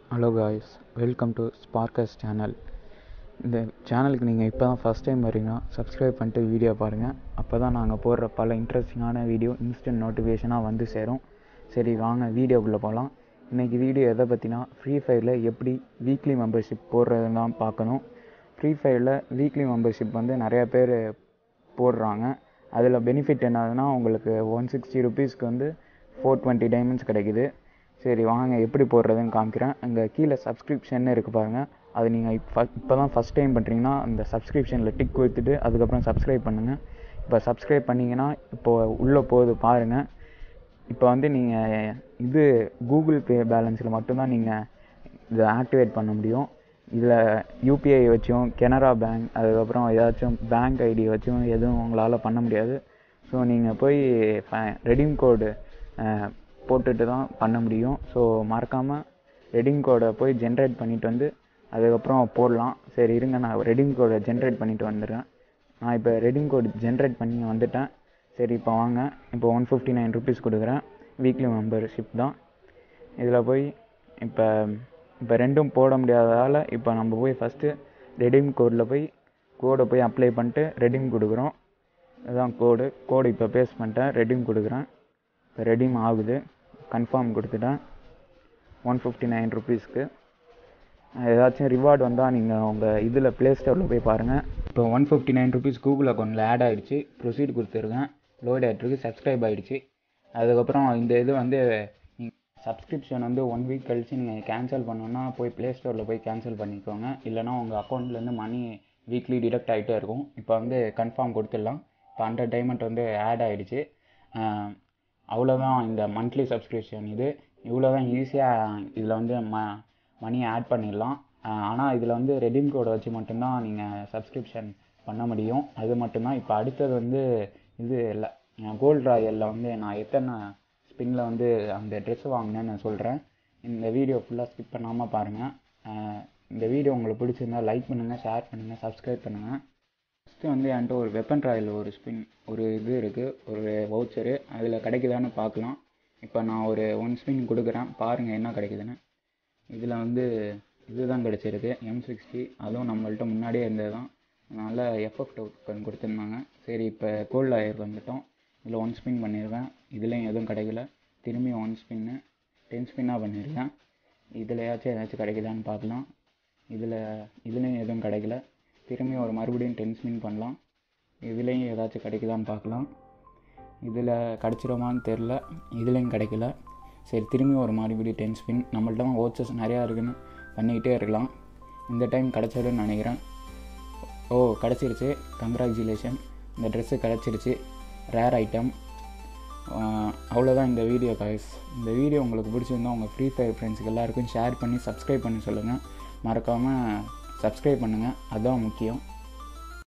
hello guys welcome to Sparkus channel இந்த சேனலுக்கு நீங்கள் இப்போ தான் ஃபஸ்ட் டைம் வரீங்கன்னா சப்ஸ்கிரைப் பண்ணிட்டு வீடியோ பாருங்கள் அப்போ தான் நாங்கள் போடுற பல இன்ட்ரெஸ்டிங்கான வீடியோ இன்ஸ்டன்ட் நோட்டிஃபிகேஷனாக வந்து சேரும் சரி வாங்க வீடியோக்குள்ளே போகலாம் இன்றைக்கி வீடியோ எதை பற்றினா ஃப்ரீ ஃபயரில் எப்படி வீக்லி மெம்பர்ஷிப் போடுறதுன்னு தான் பார்க்கணும் ஃப்ரீ ஃபயரில் வீக்லி மெம்பர்ஷிப் வந்து நிறையா பேர் போடுறாங்க அதில் பெனிஃபிட் என்னதுன்னா உங்களுக்கு ஒன் சிக்ஸ்டி ருபீஸ்க்கு வந்து ஃபோர் டுவெண்ட்டி டைமண்ட்ஸ் கிடைக்குது சரி வாங்க எப்படி போடுறதுன்னு காமிக்கிறேன் அங்கே கீழே சப்ஸ்கிரிப்ஷன் இருக்குது பாருங்கள் அது நீங்கள் இப்போ இப்போ தான் ஃபஸ்ட் டைம் பண்ணுறீங்கன்னா அந்த சப்ஸ்கிரிப்ஷனில் டிக் கொடுத்துட்டு அதுக்கப்புறம் சப்ஸ்கிரைப் பண்ணுங்கள் இப்போ சப்ஸ்கிரைப் பண்ணிங்கன்னா இப்போது உள்ளே போகுது பாருங்கள் இப்போ வந்து நீங்கள் இது கூகுள் பே பேலன்ஸில் மட்டும்தான் நீங்கள் இதை ஆக்டிவேட் பண்ண முடியும் இதில் யூபிஐ வச்சும் கெனரா பேங்க் அதுக்கப்புறம் ஏதாச்சும் பேங்க் ஐடி வச்சும் எதுவும் உங்களால் பண்ண முடியாது ஸோ நீங்கள் போய் ரெடீம் கோடு போட்டுட்டு தான் பண்ண முடியும் ஸோ மறக்காமல் ரெடீம் கோடை போய் ஜென்ரேட் பண்ணிட்டு வந்து அதுக்கப்புறம் போடலாம் சரி இருங்க நான் ரெடீம் கோடை ஜென்ரேட் பண்ணிட்டு வந்துடுறேன் நான் இப்போ ரெடீம் கோடு ஜென்ரேட் பண்ணி வந்துட்டேன் சரி இப்போ வாங்க இப்போ ஒன் ஃபிஃப்டி நைன் ருபீஸ் கொடுக்குறேன் வீக்லி மெம்பர்ஷிப் தான் இதில் போய் இப்போ இப்போ ரெண்டும் போட முடியாததால் இப்போ நம்ம போய் ஃபஸ்ட்டு ரெடீம் கோடில் போய் கோடை போய் அப்ளை பண்ணிட்டு ரெடீம் கொடுக்குறோம் இதுதான் கோடு கோடு இப்போ பேஸ்ட் பண்ணிட்டேன் ரெடீம் கொடுக்குறேன் இப்போ ரெடீம் ஆகுது கன்ஃபார்ம் கொடுத்துட்டேன் ஒன் ஃபிஃப்டி நைன் ருபீஸ்க்கு ஏதாச்சும் ரிவார்டு வந்தால் நீங்கள் உங்கள் இதில் ப்ளே ஸ்டோரில் போய் பாருங்கள் இப்போ one fifty nine rupees Google அக்கௌண்ட்டில் ஆட் ஆகிடுச்சு ப்ரொசீட் கொடுத்துருக்கேன் லோட் ஆகிட்டுருக்கு சப்ஸ்கிரைப் ஆகிடுச்சு அதுக்கப்புறம் இந்த இது வந்து சப்ஸ்கிரிப்ஷன் வந்து ஒன் வீக் கழித்து நீங்கள் கேன்சல் பண்ணணுன்னா போய் ப்ளே ஸ்டோரில் போய் கேன்சல் பண்ணிக்கோங்க இல்லைனா உங்கள் அக்கௌண்ட்லேருந்து மணி வீக்லி டிடக்ட் ஆகிட்டே இருக்கும் இப்போ வந்து கன்ஃபார்ம் கொடுத்துடலாம் இப்போ ஹண்ட்ரட் டைமண்ட் வந்து ஆட் ஆகிடுச்சு அவ்வளோதான் இந்த மந்த்லி சப்ஸ்கிரிப்ஷன் இது இவ்வளோ தான் ஈஸியாக இதில் வந்து ம மணியை ஆட் பண்ணிடலாம் ஆனால் இதில் வந்து ரெடீம் கோடை வச்சு மட்டும்தான் நீங்கள் சப்ஸ்கிரிப்ஷன் பண்ண முடியும் அது மட்டும்தான் இப்போ அடுத்தது வந்து இது இல்லை கோல்ட் ராயலில் வந்து நான் எத்தனை ஸ்பின்னில் வந்து அந்த ட்ரெஸ் வாங்கினேன்னு நான் சொல்கிறேன் இந்த வீடியோ ஃபுல்லாக ஸ்கிப் பண்ணாமல் பாருங்கள் இந்த வீடியோ உங்களுக்கு பிடிச்சிருந்தா லைக் பண்ணுங்கள் ஷேர் பண்ணுங்கள் சப்ஸ்கிரைப் பண்ணுங்கள் ஃபஸ்ட்டு வந்து என்கிட்ட ஒரு வெப்பன் ராயல் ஒரு ஸ்பின் ஒரு இது இருக்குது ஒரு வவுச்சரு அதில் கிடைக்குதான்னு பார்க்கலாம் இப்போ நான் ஒரு ஒன் ஸ்பின் கொடுக்குறேன் பாருங்கள் என்ன கிடைக்குதுன்னு இதில் வந்து இதுதான் கிடச்சிருக்கு எம் சிக்ஸ்டி அதுவும் நம்மள்ட்ட முன்னாடியே இருந்தது தான் அதனால் எஃப்எஃப் டோக்கன் கொடுத்துருந்தாங்க சரி இப்போ கோல்ட் ஆயர் வந்துட்டோம் இதில் ஒன் ஸ்பின் பண்ணியிருக்கேன் இதுலேயும் எதுவும் கிடைக்கல திரும்பி ஒன் ஸ்பின்னு டென் ஸ்பின்னாக பண்ணியிருக்கேன் இதுலையாச்சும் ஏதாச்சும் கிடைக்குதான்னு பார்க்கலாம் இதில் இதுலேயும் எதுவும் கிடைக்கல திரும்பி ஒரு மறுபடியும் டென் ஸ்பின் பண்ணலாம் இதுலேயும் ஏதாச்சும் கிடைக்குதான்னு பார்க்கலாம் இதில் கிடச்சிருமான்னு தெரில இதுலேயும் கிடைக்கல சரி திரும்பி ஒரு மறுபடியும் டென் ஸ்பின் நம்மள்ட்ட ஓச்சஸ் நிறையா இருக்குன்னு பண்ணிக்கிட்டே இருக்கலாம் இந்த டைம் கிடச்சிடுன்னு நினைக்கிறேன் ஓ கிடச்சிருச்சு கங்க்ராச்சுலேஷன் இந்த ட்ரெஸ்ஸு கிடச்சிருச்சு ரேர் ஐட்டம் அவ்வளோதான் இந்த வீடியோ காய்ஸ் இந்த வீடியோ உங்களுக்கு பிடிச்சிருந்தா உங்கள் ஃப்ரீ ஃபயர் ஃப்ரெண்ட்ஸுக்கு எல்லாருக்கும் ஷேர் பண்ணி சப்ஸ்கிரைப் பண்ணி சொல்லுங்கள் மறக்காமல் சப்ஸ்கிரைப் பண்ணுங்கள் அதுதான் முக்கியம்